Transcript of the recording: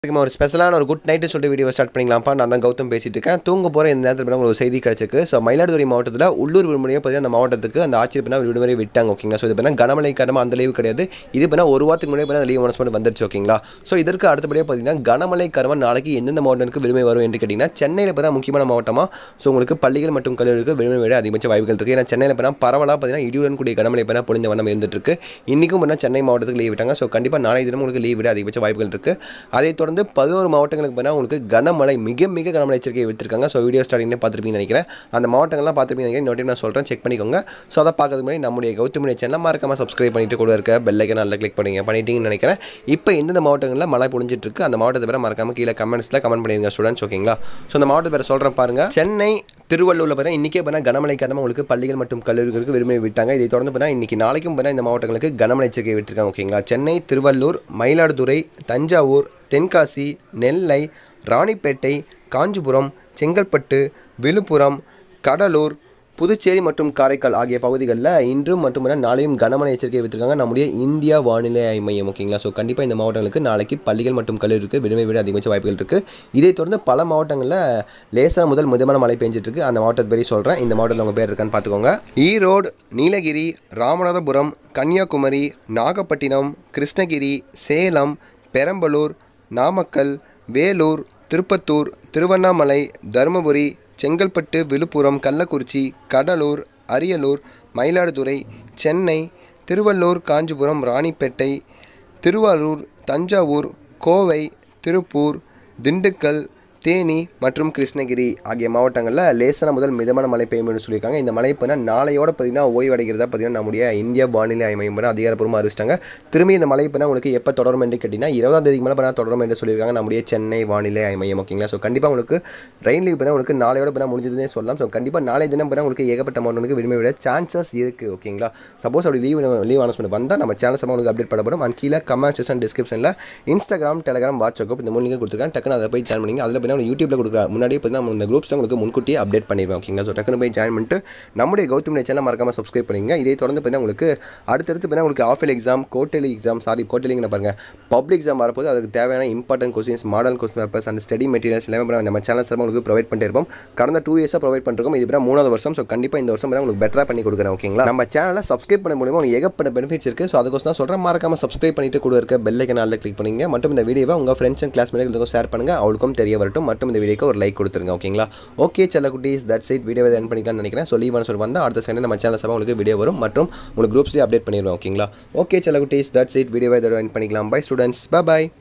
இதுக்கு ஒரு ஸ்பெஷலான ஒரு குட் நைட்டு சொல்லிட்டு வீடியோ ஸ்டார்ட் பண்ணிக்கலாம்ப்பா நான் தான் கௌதம் பேசிட்டு இருக்கேன் தூங்க போகிற இந்த நேரத்தில் பார்த்தா உங்களுக்கு ஒரு செய்தி கிடச்சிருக்கு ஸோ மயிலாடுதுறை மாவட்டத்தில் உள்ளூர் விடுமுறையை பார்த்தீங்கன்னா அந்த மாவட்டத்துக்கு அந்த ஆட்சியர் பண்ணால் விடுமுறை விட்டாங்க ஓகேங்களா ஸோ இது பண்ணால் கனமழை காரணமாக அந்த லீவு கிடையாது இது பண்ணால் ஒரு வாரத்துக்கு முன்னாடி பண்ணால் லீவ் அனௌன்ஸ்மெண்ட் வந்துருச்சு ஓகேங்களா ஸோ இதற்கு அடுத்தபடியாக பார்த்தீங்கன்னா கனமழை காரணமாக நாளைக்கு எந்தெந்த மாவட்டத்துக்கு விடுமுறை வரும் என்று கேட்டிங்கன்னா சென்னையில் பார்த்தா முக்கியமான மாவட்டமாக ஸோ உங்களுக்கு பள்ளிகள் மற்றும் கல்லூரிக்கு விடுமுறை விட அதிகபட்ச வாய்ப்புகள் இருக்குது ஏன்னா சென்னையில் பார்த்தா பரவலாக பார்த்தீங்கன்னா இடியுடன் கூடிய கனமழை பார்த்தா பொழிந்த வண்ணம் இருந்துட்டு இருக்கு இன்றைக்கும் பார்த்தா சென்னை மாவட்டத்துக்கு லீவ் விட்டாங்க ஸோ கண்டிப்பாக நாளை தினம் உங்களுக்கு லீவ் விட அதிகபட்ச வாய்ப்புகள் இருக்குது அதைத் தொடர்ந்து பதினோரு மாவட்டங்களுக்கு பார்த்தா உங்களுக்கு கனமழை மிக மிக கனமழை எச்சரிக்கை விடுத்திருக்காங்க ஸோ வீடியோ ஸ்டார்டிங்லேயே பார்த்துருப்பீங்கன்னு நினைக்கிறேன் அந்த மாவட்டங்கள்லாம் பார்த்துருப்பீங்க நினைக்கிறேன் இன்னொரு time நான் சொல்கிறேன் செக் பண்ணிக்கோங்க ஸோ அதை பார்க்கறதுக்கு முன்னாடி நம்முடைய கௌதமணி சேனல் மறக்காம சப்ஸ்கிரைப் பண்ணிட்டு கூட இருக்க பெல்லைக்கை நல்லா கிளிக் பண்ணிங்க பண்ணிட்டீங்கன்னு நினைக்கிறேன் இப்போ எந்தெந்த மாவட்டங்களில் மழை பொழிஞ்சிட்டு இருக்கு அந்த மாவட்டத்தை பேரை மறக்காம கீழே கமெண்ட்ஸில் கமெண்ட் பண்ணிருங்க ஸ்டூடெண்ட்ஸ் ஓகேங்களா ஸோ அந்த மாவட்டத்தை பேரை சொல்கிறேன் பாருங்க சென்னை திருவள்ளூரில் பார்த்தா இன்றைக்கே பார்த்தா கனமழை காரணமாக உங்களுக்கு பள்ளிகள் மற்றும் கல்லூரிகளுக்கு விடுமுறை விட்டாங்க இதை தொடர்ந்து பார்த்தா இன்றைக்கி நாளைக்கும் பார்த்தா இந்த மாவட்டங்களுக்கு கனமழை எச்சரிக்கை விட்டுருக்காங்க ஓகேங்களா சென்னை திருவள்ளூர் மயிலாடுதுறை தஞ்சாவூர் தென்காசி நெல்லை ராணிப்பேட்டை காஞ்சிபுரம் செங்கல்பட்டு விழுப்புரம் கடலூர் புதுச்சேரி மற்றும் காரைக்கால் ஆகிய பகுதிகளில் இன்றும் மற்றும் நாளையும் கனமழை எச்சரிக்கை விட்டுருக்காங்க நம்முடைய இந்தியா வானிலை ஆய்வு மையம் ஓகேங்களா ஸோ கண்டிப்பாக இந்த மாவட்டங்களுக்கு நாளைக்கு பள்ளிகள் மற்றும் கல்லூரிக்கு விடுமை விட அதிகபட்ச வாய்ப்புகள் இருக்குது இதை தொடர்ந்து பல மாவட்டங்களில் லேசாக முதல் மிதமான மழை பெஞ்சிட்டு இருக்கு அந்த மாவட்டத்தை பற்றி சொல்கிறேன் இந்த மாவட்டத்தில் உங்கள் பேர் இருக்கான்னு பார்த்துக்கோங்க ஈரோடு நீலகிரி ராமநாதபுரம் கன்னியாகுமரி நாகப்பட்டினம் கிருஷ்ணகிரி சேலம் பெரம்பலூர் நாமக்கல் வேலூர் திருப்பத்தூர் திருவண்ணாமலை தருமபுரி செங்கல்பட்டு விழுப்புரம் கள்ளக்குறிச்சி கடலூர் அரியலூர் மயிலாடுதுறை சென்னை திருவள்ளூர் காஞ்சிபுரம் ராணிப்பேட்டை திருவாரூர் தஞ்சாவூர் கோவை திருப்பூர் திண்டுக்கல் தேனி மற்றும் கிருஷ்ணகிரி ஆகிய மாவட்டங்களில் லேசான முதல் மிதமான மழை பெய்யும் என்று சொல்லியிருக்காங்க இந்த மழை பார்த்தீங்கன்னா நாளையோட பார்த்தீங்கன்னா ஓய்வடைகிறதா பார்த்தீங்கன்னா நம்முடைய இந்திய வானிலை ஆய்வு மையம் பண்ண அதிகாரப்பூர்வமாக அறிவிச்சிட்டாங்க திரும்பி இந்த மழை பண்ணால் உங்களுக்கு எப்போ தொடரும் என்று கேட்டிங்கன்னா இருபதாம் தேதிக்கு மேலே பண்ணால் தொடரும் என்று சொல்லியிருக்காங்க நம்முடைய சென்னை வானிலை ஆய்வு மையம் ஓகேங்களா ஸோ கண்டிப்பாக உங்களுக்கு ரெயின் லீவ் பண்ணால் உங்களுக்கு நாளையோட பண்ணால் முடிஞ்சதுனே சொல்லலாம் ஸோ கண்டிப்பாக நாளை தினம் பண்ணால் உங்களுக்கு ஏகப்பட்ட மாவட்டங்களுக்கு விடுமை விட சான்சஸ் இருக்குது ஓகேங்களா சப்போஸ் அப்படி லீவ் லீவ் அனௌன்ஸ்மெண்ட் வந்தால் நம்ம சேனல் சம்பவம் உங்களுக்கு அப்டேட் பண்ணப்படும் அண்ட் கீழே கமெண்ட் செக்ஷன் டிஸ்கிரிப்ஷனில் இன்ஸ்டாகிராம் டெலிகிராம் வாட்ஸ்அப் group இந்த மூணு லிங்க் கொடுத்துருக்கேன் டக்குனு அதை போய் ஜாயின் பண்ணிங்க அதில் பார்த்தீங்கன்னா யூடியூப்ல கொடுக்குற முன்னாடியே பார்த்தீங்கன்னா நம்ம இந்த குரூப்ஸ் உங்களுக்கு முன்கூட்டியே அப்டேட் பண்ணிடுவோம் ஓகேங்களா ஸோ டக்குனு போய் ஜாயின் பண்ணிட்டு நம்முடைய கௌதம் சேனல் மறக்காம சப்ஸ்கிரைப் பண்ணிங்க இதே தொடர்ந்து பார்த்தீங்கன்னா உங்களுக்கு அடுத்தடுத்து பார்த்தீங்கன்னா உங்களுக்கு ஆஃபேல் எக்ஸாம் கோட்டலி எக்ஸாம் சாரி கோட்டலிங்க பாருங்க பப்ளிக் எக்ஸாம் வரப்போது அதுக்கு தேவையான important questions model question papers and study materials எல்லாமே பார்த்தா நம்ம சேனல் சார்பாக உங்களுக்கு ப்ரொவைட் பண்ணிட்டு இருப்போம் கடந்த டூ இயர்ஸாக ப்ரொவைட் பண்ணிருக்கோம் இது பார்த்தா மூணாவது வருஷம் ஸோ கண்டிப்பாக இந்த வருஷம் பார்த்தா உங்களுக்கு பெட்டராக பண்ணி கொடுக்குறேன் ஓகேங்களா நம்ம சேனலை சப்ஸ்கிரைப் பண்ண மூலியமாக உங்களுக்கு ஏகப்பட்ட பெனிஃபிட்ஸ் இருக்குது ஸோ அதுக்கோசம் தான் சொல்கிறேன் மறக்காம சப்ஸ்கிரைப் பண்ணிட்டு கூட இருக்க பெல் ஐக்கன் கிளிக் பண்ணிங்க மற்றும் இந்த வீடியோவை உங்கள் ஃப்ரெண்ட்ஸ் அண்ட் கிளாஸ்மேட்டுக்கும் ஷேர் பண்ணுங்கள் அவளுக்கும் தெரிய வரட்டும் மற்றும் இந்த வீடியோக்கு ஒரு லைக் கொடுத்துருங்க ஓகேங்களா ஓகே செல்ல குட்டீஸ் தட் சைட் வீடியோவை என் பண்ணிக்கலாம்னு நினைக்கிறேன் சொல்லி சொல்லி வந்தால் அடுத்த செகண்ட் நம்ம சேனல் சார்பாக உங்களுக்கு வீடியோ வரும் மற்றும் உங்களுக்கு குரூப்ஸ்லேயே அப்டேட் பண்ணிடுவோம் ஓகேங்களா ஓகே செல்ல குட்டீஸ் தட் சைட் வீடியோவை என் பண்ணிக்கலாம் பை ஸ்டூடெண்ட்ஸ் பை